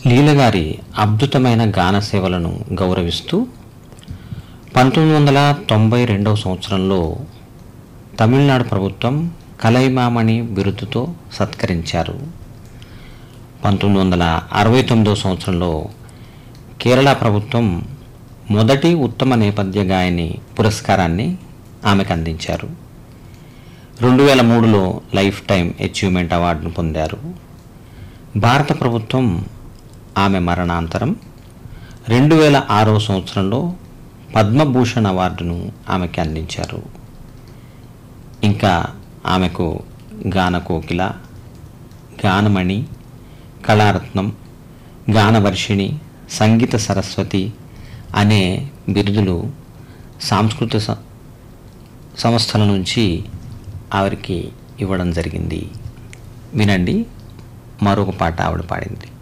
లీలగారి అద్భుతమైన గాన సేవలను గౌరవిస్తూ పంతొమ్మిది వందల తొంభై రెండవ సంవత్సరంలో తమిళనాడు ప్రభుత్వం కలైమామణి బిరుదుతో సత్కరించారు పంతొమ్మిది వందల అరవై తొమ్మిదవ సంవత్సరంలో కేరళ ప్రభుత్వం మొదటి ఉత్తమ నేపథ్య గాయని పురస్కారాన్ని ఆమెకు అందించారు రెండు వేల మూడులో లైఫ్ టైం అచీవ్మెంట్ అవార్డును పొందారు భారత ప్రభుత్వం ఆమె మరణాంతరం రెండు వేల ఆరవ సంవత్సరంలో పద్మభూషణ్ అవార్డును ఆమెకి అందించారు ఇంకా ఆమెకు గానకోకిల గానమణి కళారత్నం గానవర్షిణి సంగీత సరస్వతి అనే బిరుదులు సాంస్కృతిక స- సంస్థల నుంచి ఆవిరికి ఇవ్వడం జరిగింది వినండి మరొక పాట ఆవిడ పాడింది